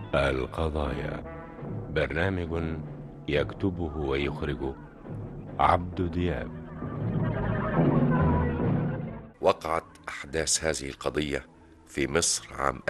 القضايا برنامج يكتبه ويخرجه عبد دياب وقعت أحداث هذه القضية في مصر عام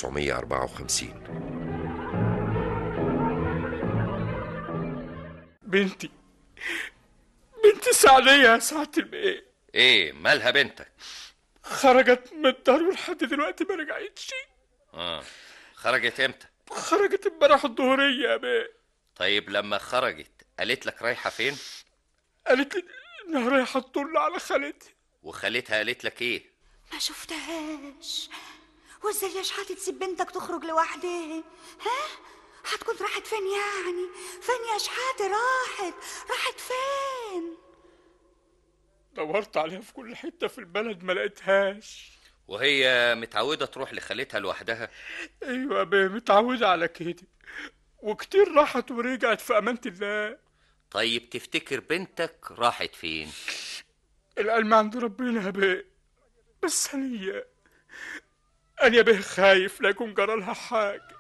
1954 بنتي بنتي سعدية يا سعادة البيه ايه مالها بنتك خرجت من الدار ولحد دلوقتي ما رجعتش اه خرجت امتى خرجت امبارح الظهرية يا بيه طيب لما خرجت قالت لك رايحه فين قالت لي انها رايحة تطل على خالتها وخالتها قالت لك ايه ما شفتهاش وازاي يا شحاتة تسيب بنتك تخرج لوحدها ها هتكون راحت فين يعني فين يا شحاتة راحت راحت فين دورت عليها في كل حتة في البلد ما لقيتهاش وهي متعوده تروح لخالتها لوحدها ايوه يا بيه متعودة على كده وكتير راحت ورجعت في امانة الله طيب تفتكر بنتك راحت فين العلم عند ربنا يا بيه بس انا انا يا بيه خايف لا يكون جرى لها حاجة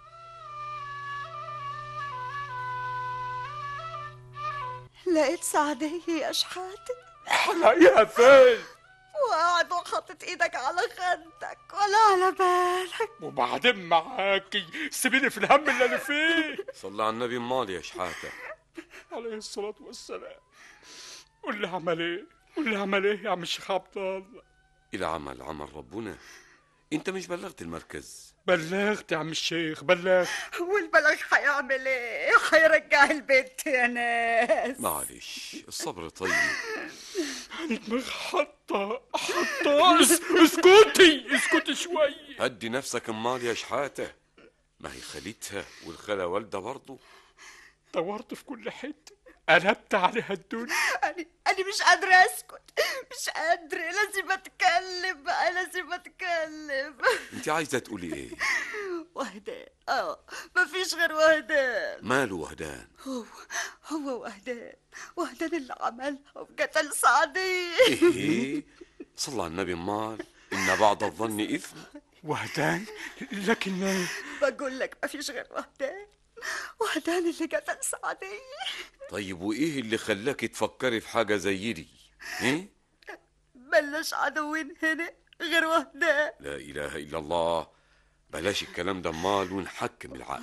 لقيت سعدية يا شحاتة هلاقيها فين وقاعد وحاطط ايدك على خدك ولا على بالك وبعدين معاكي سيبيني في الهم اللي انا فيه صلى على النبي مال يا شحاتة عليه الصلاة والسلام قول لي عمل ايه قول لي عمل ايه يا عم الشيخ عبد الله إلى عمل عمل ربنا أنت مش بلغت المركز بلغت يا عم الشيخ بلغت والبلغ هيعمل ايه هيرجع البنت يا ناس معلش الصبر طيب يعني دماغ حطة حطة اس- اسكتي اسكتي شوية هدي نفسك امال يا شحاتة ما هي خالتها والخالة والدة برضه دورت في كل حتة قلبت عليها الدنيا أنا أنا مش قادرة أسكت مش قادرة لازم أتكلم بقى لازم أتكلم أنت عايزة تقولي إيه وهدان اه مفيش غير وهدان ماله وهدان هو هو وهدان وهدان اللي عملها وقتل سعدية إيه صلى على النبي امال إن بعض الظن إثم وهدان لكن بقول لك مفيش غير وهدان وهدان اللي قتل سعدية طيب وإيه اللي خلاك تفكري في حاجة زي دي إيه بلش عدوين هنا غير وهدان لا إله إلا الله بلاش الكلام ده امال ونحكم العقل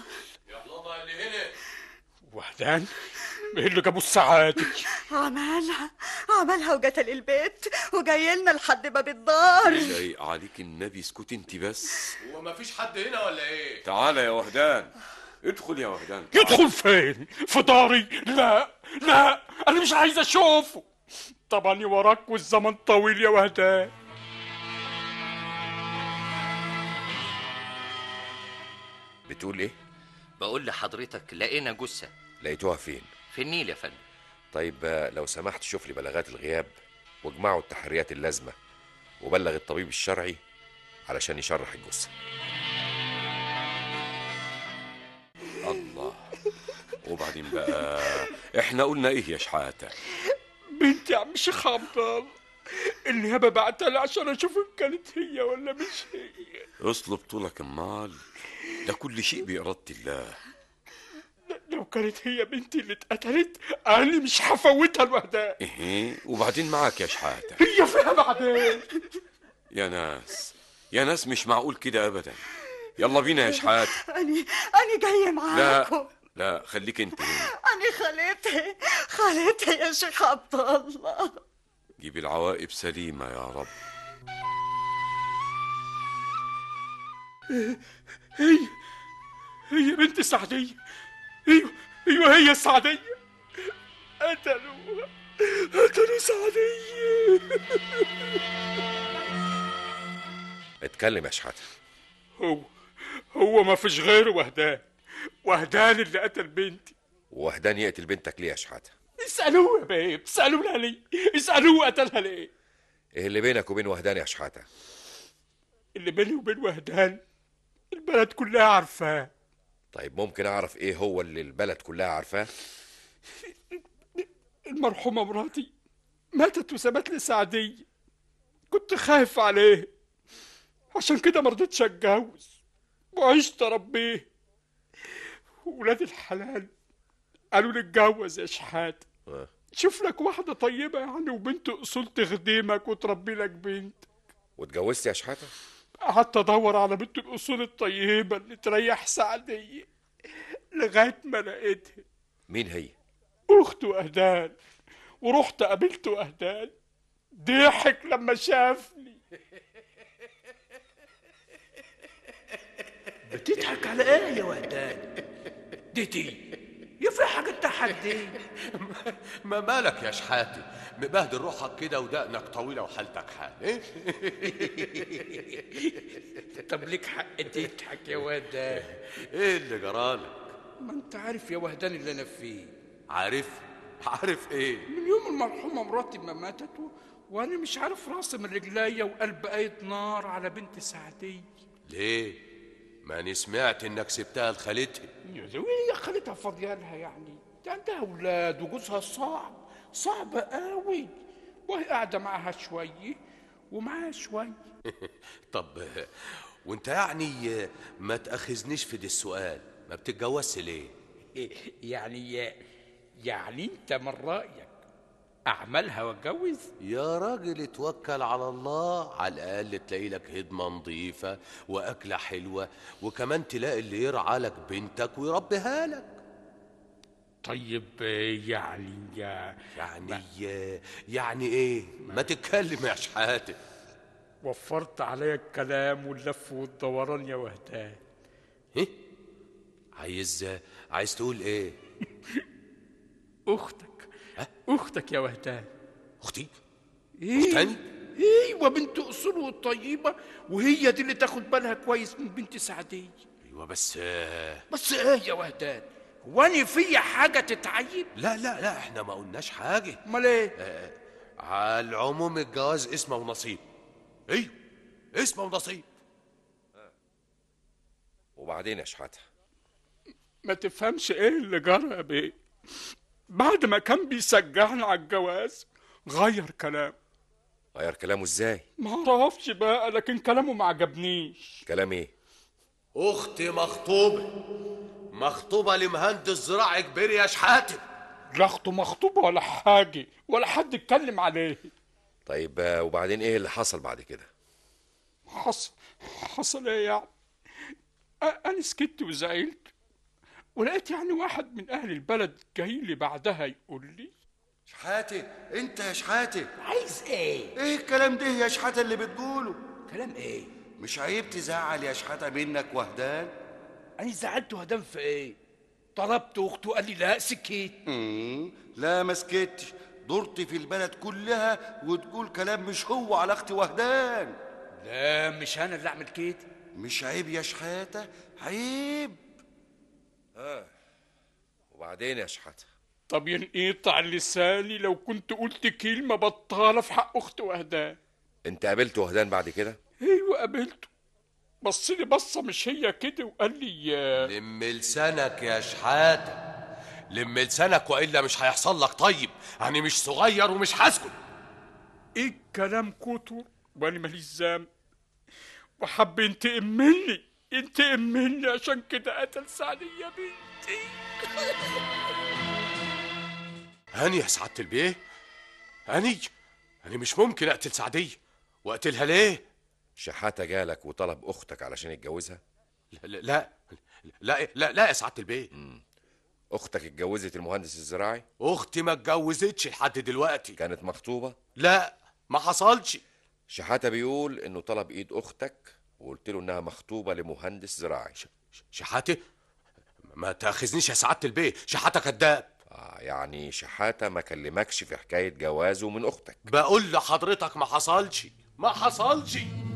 وهدان ايه اللي جابوا السعادة عملها عملها وقتل البيت وجاي لنا لحد باب الدار لايق عليك النبي اسكت انت بس هو مفيش حد هنا ولا ايه؟ تعالى يا وهدان ادخل يا وهدان يدخل فين في داري لا لا انا مش عايز اشوفه طبعا وراك والزمن طويل يا وهدان بتقول إيه؟ بقول لحضرتك لقينا جثه لقيتوها فين؟ في النيل يا فندم طيب آه، لو سمحت شوف لي بلاغات الغياب واجمعوا التحريات اللازمة وبلغ الطبيب الشرعي علشان يشرح الجثة الله وبعدين بقى احنا قلنا ايه يا شحاتة بنتي يا عم الشيخ عبد الله النيابة بعتها لي عشان اشوف ان كانت هي ولا مش هي اصلب طولك امال ده كل شيء بإرادة الله لو كانت هي بنتي اللي اتقتلت انا مش هفوتها لوحدها ايه وبعدين معاك يا شحاتة هي فيها بعدين يا ناس يا ناس مش معقول كده ابدا يلا بينا يا شحاتة أنا أنا جاية معاكم لا لا خليك انت هنا أنا خالتها خالتها يا شيخ عبد الله جيب العواقب سليمة يا رب هي هي بنت سعدية ايوه ايوه هي السعدية قتلوا قتلوا سعدية اتكلم يا شحاتة هو هو ما فيش غيره وهدان وهدان اللي قتل بنتي وهدان يقتل بنتك ليه يا شحاتة؟ اسألوه يا بيه اسألوه لها ليه اسألوه قتلها ليه ايه اللي بينك وبين وهدان يا شحاتة؟ اللي بيني وبين وهدان البلد كلها عارفاه طيب ممكن اعرف ايه هو اللي البلد كلها عارفاه؟ المرحومة مراتي ماتت وسابت لي سعدية كنت خايف عليه عشان كده مرضتش اتجوز وعشت اربيه ولاد الحلال قالوا لي اتجوز يا شحات آه. شوف لك واحدة طيبة يعني وبنت أصول تخدمك وتربي لك بنت واتجوزت يا شحاته قعدت أدور على بنت الأصول الطيبة اللي تريح سعدية لغاية ما لقيتها مين هي أخته أهدان ورحت قابلت أهدان ضحك لما شافني بتضحك على ايه يا وهدان ديتي يفرحك التحدي ما مالك يا شحاتي مبهدل روحك كده ودقنك طويلة وحالتك حال إيه؟ طب ليك حق تضحك يا وهدان ايه اللي جرالك ما انت عارف يا وهدان اللي انا فيه عارف عارف ايه من يوم المرحومة مراتي ما ماتت و... وانا مش عارف راسي من رجليا وقلب اية نار على بنت سعدية ليه ما أنا سمعت انك سبتها لخالتها يا زوي هي خالتها فاضيه لها يعني ده عندها اولاد وجوزها صعب صعب قوي وهي قاعده معاها شويه ومعاها شويه طب آه، وانت يعني آه، ما تاخذنيش في دي السؤال ما بتتجوزش ليه يعني يعني انت من رايك اعملها واتجوز يا راجل اتوكل على الله على الاقل تلاقي لك هدمه نظيفه واكله حلوه وكمان تلاقي اللي يرعى لك بنتك ويربيها لك طيب يعني يا يعني يعني ايه ما تتكلم يا شحاته وفرت عليا الكلام واللف والدوران يا وهدان ايه عايز عايز تقول ايه أختك أختك يا وهدان اختي ايه تاني ايوه بنت اصول طيبه وهي دي اللي تاخد بالها كويس من بنت سعديه ايوه بس آه، بس ايه يا وهدان هو انا فيا حاجه تتعيب لا لا لا احنا ما قلناش حاجه امال ايه على العموم الجواز اسمه ونصيب ايوه اسمه ونصيب وبعدين يا شحاته ما تفهمش ايه اللي جرى يا بيه بعد ما كان بيشجعنا على الجواز غير كلام غير كلامه ازاي ما اعرفش بقى لكن كلامه ما عجبنيش كلام ايه اختي مخطوبه مخطوبه لمهندس زراعي كبير يا شحاته لا اخته مخطوبه ولا حاجه ولا حد اتكلم عليه طيب آه، وبعدين ايه اللي حصل بعد كده حصل حصل ايه يعني أ- انا سكت وزعلت ولقيت يعني واحد من اهل البلد جاي لي بعدها يقول لي شحاتة انت يا شحاتة عايز ايه ايه الكلام ده يا شحاتة اللي بتقوله كلام ايه مش عيب تزعل يا شحاتة منك وهدان انا زعلت وهدان في ايه طلبت اخته قال لي لا سكيت مم، لا ما سكتش دورت في البلد كلها وتقول كلام مش هو على اختي وهدان لا مش انا اللي اعمل كده مش عيب يا شحاتة عيب وبعدين يا شحاته طب ينقطع لساني لو كنت قلت كلمه بطاله في حق اخته وهدان انت قابلت وهدان بعد كده ايوه قابلته بص لي بصه مش هي كده وقال لي يا لم لسانك يا شحاته لم لسانك والا مش هيحصل لك طيب انا مش صغير ومش هسكت ايه الكلام كتر وانا ماليش ذنب وحب ينتقم مني ينتقم مني عشان كده قتل سعدية بنتي هاني يا سعاده البيه هاني انا مش ممكن اقتل سعديه واقتلها ليه شحاته جالك وطلب اختك علشان يتجوزها لا لا لا لا, لا يا سعاده البيه اختك اتجوزت المهندس الزراعي اختي ما اتجوزتش لحد دلوقتي كانت مخطوبه لا ما حصلش شحاته بيقول انه طلب ايد اختك وقلت له انها مخطوبه لمهندس زراعي ش- شحاته ما تاخذنيش يا سعاده البيه شحاته كذاب آه يعني شحاته ما كلمكش في حكايه جوازه من اختك بقول لحضرتك ما حصلش ما حصلش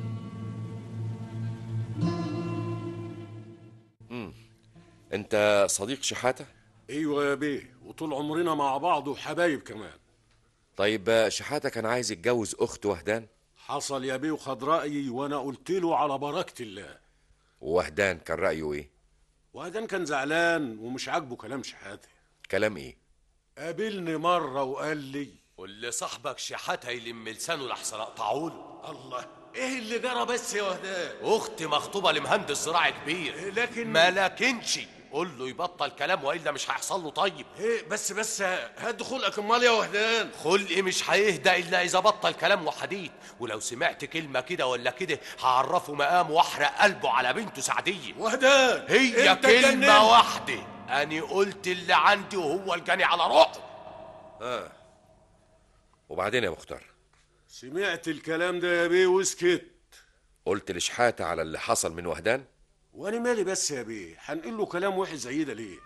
انت صديق شحاته ايوه يا بيه وطول عمرنا مع بعض وحبايب كمان طيب آه، شحاته كان عايز يتجوز اخت وهدان حصل يا بيه وخد رايي وانا قلت له على بركه الله ووهدان كان رايه ايه وادان كان زعلان ومش عاجبه كلام شحاته كلام ايه قابلني مره وقال لي قول لصاحبك شحاته يلم لسانه لحسن اقطعه له الله ايه اللي جرى بس يا وهدان اختي مخطوبه لمهندس زراعي كبير لكن ما لكنش قول له يبطل كلام والا مش هيحصل له طيب ايه بس بس هات خلقك امال يا وهدان خلقي مش هيهدى الا اذا بطل كلام وحديد ولو سمعت كلمه كده ولا كده هعرفه مقام واحرق قلبه على بنته سعديه وهدان هي انت كلمه اتجننت. واحده اني قلت اللي عندي وهو الجاني على روحه اه وبعدين يا مختار سمعت الكلام ده يا بيه وسكت قلت لشحاتة على اللي حصل من وهدان وانا مالي بس يا بيه هنقول له كلام وحش زي ده ليه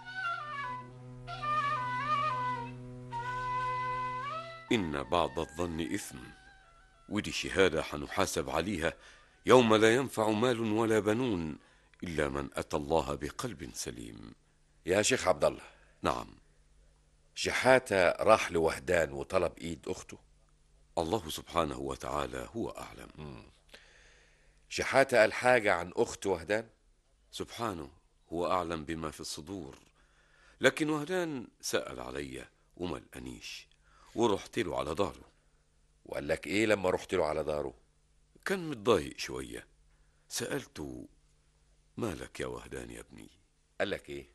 إن بعض الظن إثم ودي شهادة حنحاسب عليها يوم لا ينفع مال ولا بنون إلا من أتى الله بقلب سليم يا شيخ عبد الله نعم شحاتة راح لوهدان وطلب ايد اخته الله سبحانه وتعالى هو أعلم شحاتة قال حاجة عن اخت وهدان سبحانه هو أعلم بما في الصدور لكن وهدان سأل علي وما لقانيش ورحت له على داره وقال لك ايه لما رحت له على داره كان متضايق شوية سألته مالك يا وهدان يا ابني قال لك ايه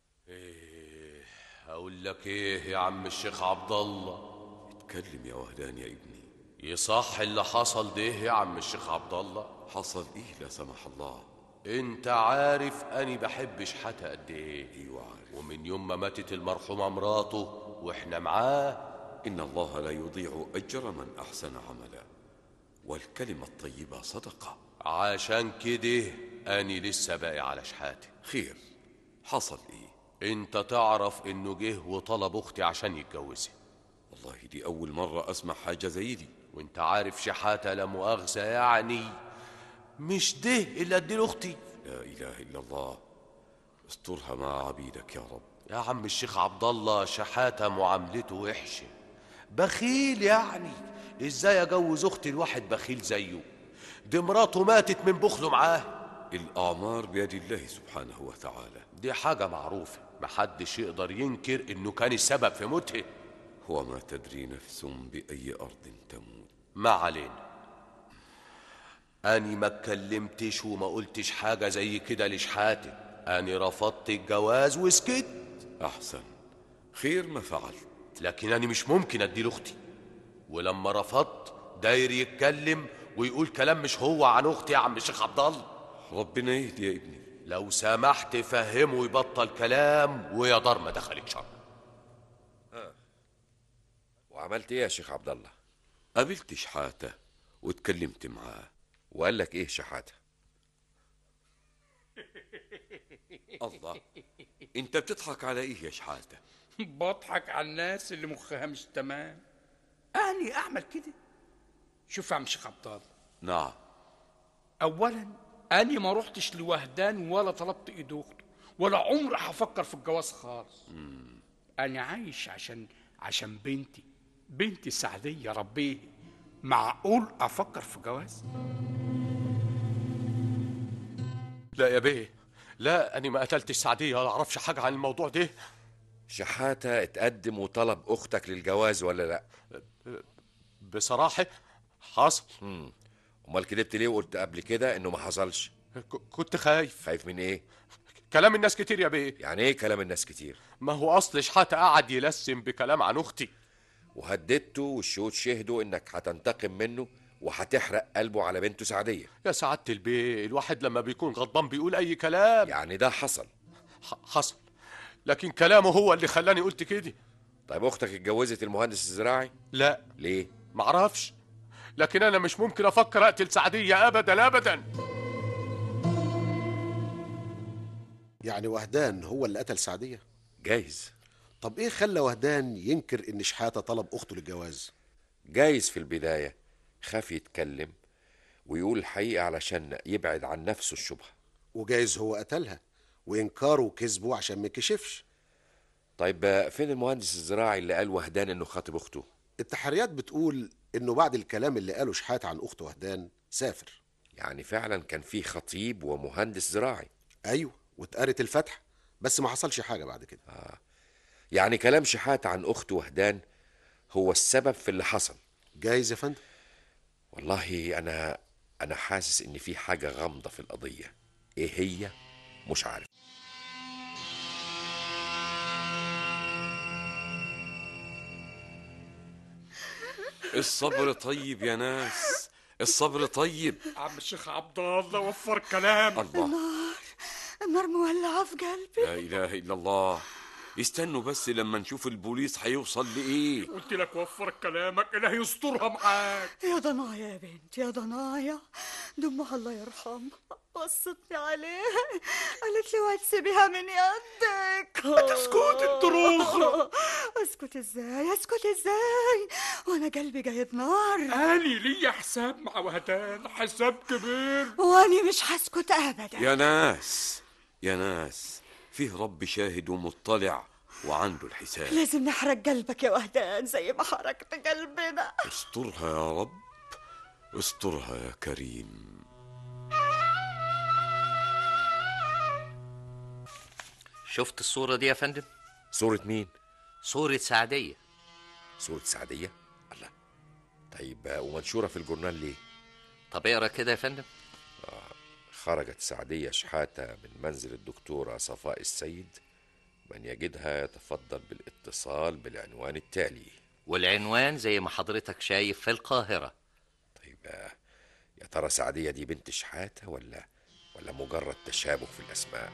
اقول لك ايه يا عم الشيخ عبد الله اتكلم يا وهدان يا ابني يصح اللي حصل ده يا عم الشيخ عبد الله حصل ايه لا سمح الله انت عارف اني بحب شحاتة قد ايه ايوه عارف ومن يوم ما ماتت المرحومة مراته واحنا معاه إن الله لا يضيع أجر من أحسن عملا والكلمة الطيبة صدقة عشان كده اني لسه باقي على شحاتة خير حصل إيه انت تعرف انه جه وطلب اختي عشان يتجوزها والله دي أول مرة أسمع حاجة زي دي وانت عارف شحاتة لا مؤاخذة يعني مش ده اللي اديله اختي لا إله إلا الله استرها مع عبيدك يا رب يا عم الشيخ عبد الله شحاتة معاملته وحشة بخيل يعني ازاي اجوز اختي لواحد بخيل زيه دي مراته ماتت من بخله معاه الأعمار بيد الله سبحانه وتعالى دي حاجة معروفة محدش يقدر ينكر انه كان السبب في موتها وما تدري نفس بأي أرض تموت ما علينا أني ما اتكلمتش وما قلتش حاجة زي كده لشحاتة أني رفضت الجواز وسكت أحسن خير ما فعلت لكن أنا مش ممكن أدي لأختي ولما رفضت داير يتكلم ويقول كلام مش هو عن أختي يا عم الشيخ عبد الله ربنا يهدي يا ابني لو سمحت فهمه يبطل كلام ويا دار ما دخلك شر وعملت ايه يا شيخ عبد الله قابلت شحاتة واتكلمت معاه وقال لك ايه شحاتة الله انت بتضحك على ايه يا شحاتة بضحك على الناس اللي مخها مش تمام أني أعمل كده شوف يا عم شيخ عبد الله نعم أولا أني ما رحتش لوهدان ولا طلبت إيد أخته ولا عمري هفكر في الجواز خالص أنا عايش عشان عشان بنتي بنتي سعدية ربيه معقول أفكر في جواز لا يا بيه لا أنا ما قتلتش سعدية ولا أعرفش حاجة عن الموضوع ده شحاتة اتقدم وطلب اختك للجواز ولا لا بصراحة حصل امال كدبت ليه وقلت قبل كده انه ما حصلش ك- كنت خايف خايف من ايه كلام الناس كتير يا بيه يعني ايه كلام الناس كتير ما هو أصل شحاتة قعد يلسم بكلام عن أختي وهددته والشهود شهدوا انك هتنتقم منه وهتحرق قلبه على بنته سعدية يا سعادة البيه الواحد لما بيكون غضبان بيقول أي كلام يعني ده حصل ح- حصل لكن كلامه هو اللي خلاني قلت كده طيب اختك اتجوزت المهندس الزراعي لا ليه معرفش لكن أنا مش ممكن أفكر أقتل سعدية أبدا أبدا يعني وهدان هو اللي قتل سعدية جايز طب ايه خلى وهدان ينكر ان شحاتة طلب اخته للجواز جايز في البداية خاف يتكلم ويقول الحقيقة علشان يبعد عن نفسه الشبهة وجايز هو قتلها وانكاره وكذبه عشان ما يكشفش طيب آه، فين المهندس الزراعي اللي قال وهدان انه خاطب اخته التحريات بتقول انه بعد الكلام اللي قاله شحاتة عن اخته وهدان سافر يعني فعلا كان في خطيب ومهندس زراعي ايوه واتقرت الفتحة بس ما حصلش حاجة بعد كده يعني كلام شحات عن اخته وهدان هو السبب في اللي حصل جايز يا فندم والله انا انا حاسس ان في حاجة غامضة في القضية ايه هي مش عارف الصبر طيب يا ناس الصبر طيب عم الشيخ عبد الله وفر كلام الله النار النار مولعة في قلبي لا اله الا الله استنوا بس لما نشوف البوليس هيوصل لايه قلت لك وفر كلامك إله يسترها معاك يا ضنايا يا بنت يا ضنايا دمها الله يرحمها وصتني عليها قالت لي واد سيبيها من يدك تسكت انت روخة اسكت ازاي اسكت ازاي وانا قلبي جايب نار أني ليا حساب مع وهدان حساب كبير واني مش هسكت ابدا يا ناس يا ناس فيه رب شاهد ومطلع وعنده الحساب لازم نحرق قلبك يا وهدان زي ما حرقت قلبنا استرها يا رب استرها يا كريم شفت الصورة دي يا فندم صورة مين؟ صورة سعدية صورة سعدية؟ الله طيب آه، ومنشورة في الجورنال ليه؟ طب اقرا كده يا فندم خرجت سعدية شحاتة من منزل الدكتورة صفاء السيد من يجدها يتفضل بالاتصال بالعنوان التالي والعنوان زي ما حضرتك شايف في القاهرة طيب آه، يا ترى سعدية دي بنت شحاتة ولا ولا مجرد تشابه في الأسماء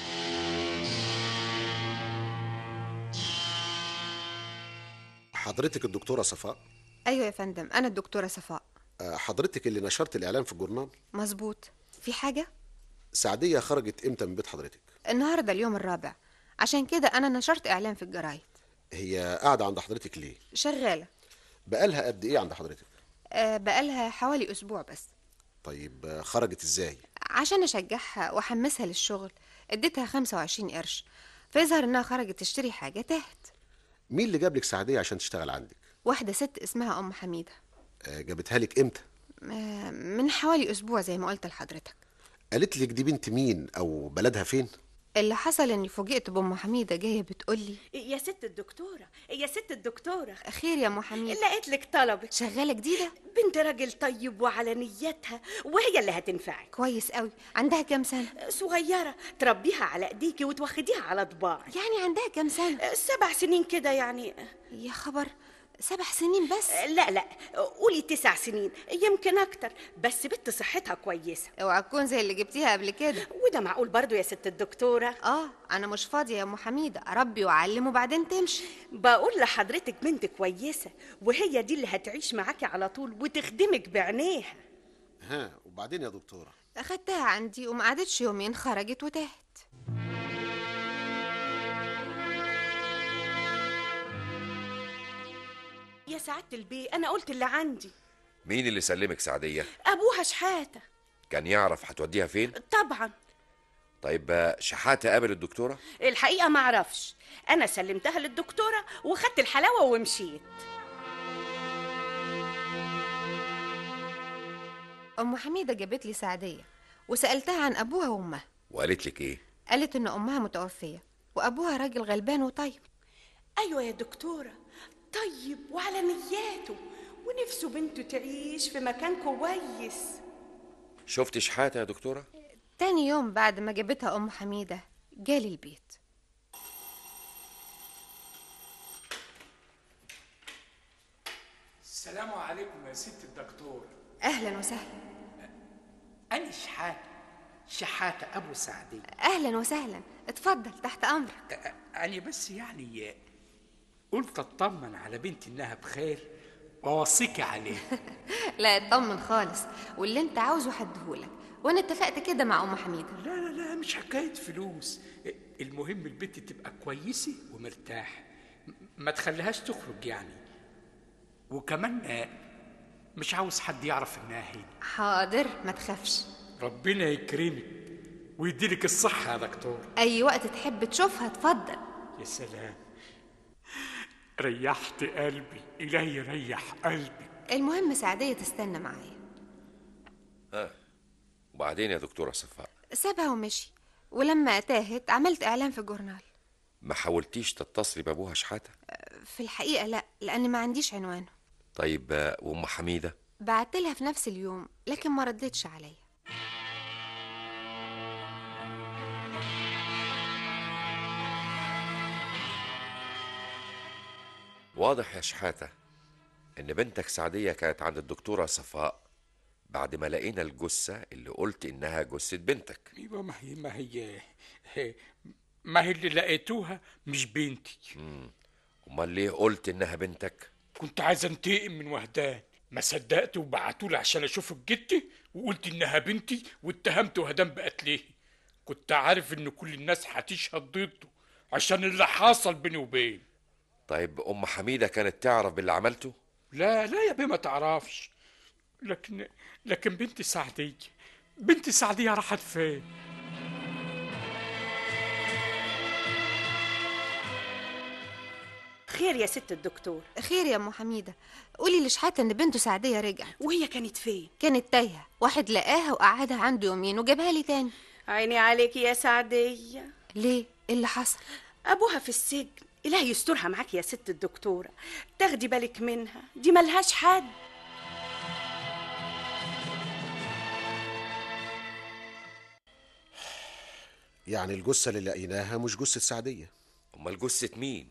حضرتك الدكتورة صفاء ايوه يا فندم انا الدكتوره صفاء آه، حضرتك اللي نشرت الإعلان في الجورنال مظبوط في حاجه سعدية خرجت إمتى من بيت حضرتك النهارده اليوم الرابع عشان كده انا نشرت اعلان في الجرايد هي قاعدة عند حضرتك ليه شغاله بقالها قد إيه عند حضرتك أه بقالها حوالي اسبوع بس طيب آه، خرجت إزاي عشان اشجعها واحمسها للشغل اديتها 25 قرش فيظهر انها خرجت تشتري حاجه تاهت مين اللي جاب لك سعدية عشان تشتغل عندك واحده ست اسمها ام حميده آه، جابتها لك إمتى أه من حوالي اسبوع زي ما قلت لحضرتك قالت لك دي بنت مين أو بلدها فين اللي حصل اني فوجئت بام حميده جايه بتقولي يا ست الدكتورة يا ست الدكتورة خير يا ام حميده لقيت لك طلبك شغاله جديده بنت راجل طيب وعلى نيتها وهي اللي هتنفعك كويس قوي عندها كام سنه صغيرة تربيها على ايديكي وتوخديها على طباع يعني عندها كام سنه سبع سنين كده يعني يا خبر سبع سنين بس لا لا قولي تسع سنين يمكن اكتر بس بنت صحتها كويسة اوعى تكون زي اللي جبتيها قبل كده وده معقول برضو يا ست الدكتورة اه انا مش فاضيه يا ام حميده اربي واعلم وبعدين تمشي بقول لحضرتك بنت كويسة وهي دي اللي هتعيش معاكي على طول وتخدمك بعينيها ها وبعدين يا دكتورة اخدتها عندي وما قعدتش يومين خرجت وتاهت يا سعادة البيه أنا قلت اللي عندي مين اللي سلمك سعدية؟ أبوها شحاتة كان يعرف هتوديها فين؟ طبعا طيب آه، شحاتة قابل الدكتورة؟ الحقيقة ما أعرفش أنا سلمتها للدكتورة وخدت الحلاوة ومشيت ام حميده جابت لي سعديه وسالتها عن ابوها وامها وقالت لك إيه؟ قالت ان امها متوفيه وابوها راجل غلبان وطيب أيوة يا دكتورة طيب وعلى نياته ونفسه بنته تعيش في مكان كويس شفت شحاتة يا دكتورة؟ تاني يوم بعد ما جابتها ام حميده جالي البيت السلام عليكم يا ست الدكتور اهلا وسهلا أنا شحاتة شحاتة أبو سعدي اهلا وسهلا اتفضل تحت امرك أنا بس يعني قلت أطمن على بنتي إنها بخير وأوصيكي عليها لا اطمن خالص واللي انت عاوزه هديهولك وانا اتفقت كده مع ام حميده لا لا لا مش حكاية فلوس المهم البنت تبقى كويسة ومرتاح م- ما تخليهاش تخرج يعني وكمان آه، مش عاوز حد يعرف إنها هنا حاضر ما تخافش ربنا يكرمك ويديلك الصحة يا دكتور اي وقت تحب تشوفها اتفضل يا سلام ريحت قلبي إلهي يريح قلبي المهم سعديه تستنى معايا ها وبعدين يا دكتورة صفاء سابها ومشي ولما تاهت عملت اعلان في الجورنال ما حاولتيش تتصلي بأبوها شحاتة؟ في الحقيقه لا لان ما عنديش عنوانه طيب آه، وأم حميدة؟ بعت لها في نفس اليوم لكن ما ردتش عليا واضح يا شحاتة إن بنتك سعدية كانت عند الدكتورة صفاء بعد ما لقينا الجثة اللي قلت إنها جثة بنتك ايوه ما هي ما هي هي- ما هي اللي لقيتوها مش بنتي أمال ليه قلت إنها بنتك؟ كنت عايز انتقم من وهدان ما صدقت وبعتولي عشان اشوف جدتي وقلت انها بنتي واتهمت وهدان بقتليه كنت عارف ان كل الناس هتشهد ضده عشان اللي حصل بيني وبين طيب أم حميدة كانت تعرف باللي عملته؟ لا لا يا بيه ما تعرفش لكن لكن بنتي سعدية بنتي سعدية راحت فين خير يا ست الدكتور خير يا ام حميده قولي لشحاته ان بنته سعديه رجعت وهي كانت فين كانت تايهه واحد لقاها وقعدها عنده يومين وجابها لي تاني عيني عليك يا سعدية ليه ايه اللي حصل أبوها في السجن إلهي يسترها معاك يا ست الدكتورة تاخدي بالك منها دي ملهاش حد يعني الجثة اللي لقيناها مش جثة سعدية أمال جثة مين؟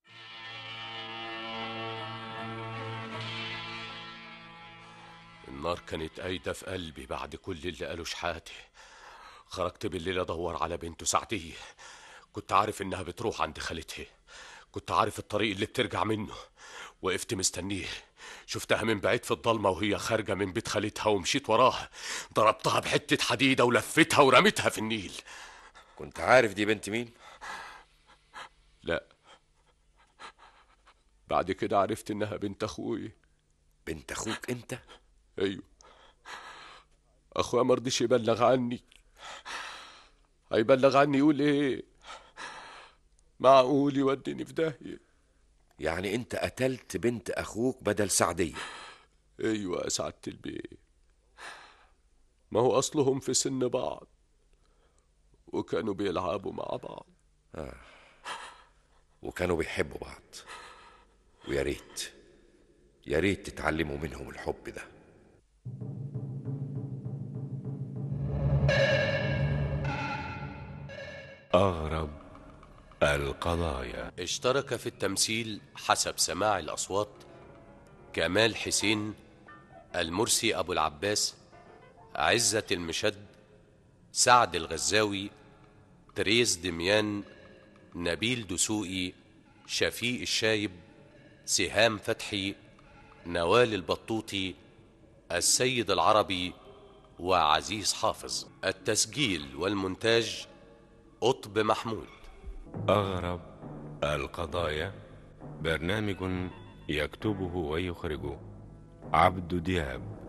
النار كانت قايدة في قلبي بعد كل اللي قاله شحاتي خرجت بالليل أدور على بنته سعدية كنت عارف إنها بتروح عند خالتها كنت عارف الطريق اللي بترجع منه وقفت مستنيه شفتها من بعيد في الضلمة وهي خارجة من بيت خالتها ومشيت وراها ضربتها بحتة حديدة ولفتها ورميتها في النيل كنت عارف دي بنت مين؟ لا بعد كده عرفت إنها بنت أخوي بنت أخوك أنت؟ ايوه اخويا مرضيش يبلغ عني هيبلغ عني يقول ايه معقول يوديني في داهيه يعني أنت قتلت بنت أخوك بدل سعدية ايوه يا سعاده البيه ما هو اصلهم في سن بعض وكانوا بيلعبوا مع بعض آه. وكانوا بيحبوا بعض ويا ريت يا ريت تتعلموا منهم الحب ده أغرب القضايا اشترك في التمثيل حسب سماع الأصوات كمال حسين المرسي أبو العباس عزة المشد سعد الغزاوي تريز دميان نبيل دسوقي شفيق الشايب سهام فتحي نوال البطوطي السيد العربي وعزيز حافظ التسجيل والمونتاج قطب محمود أغرب القضايا برنامج يكتبه ويخرجه عبد دياب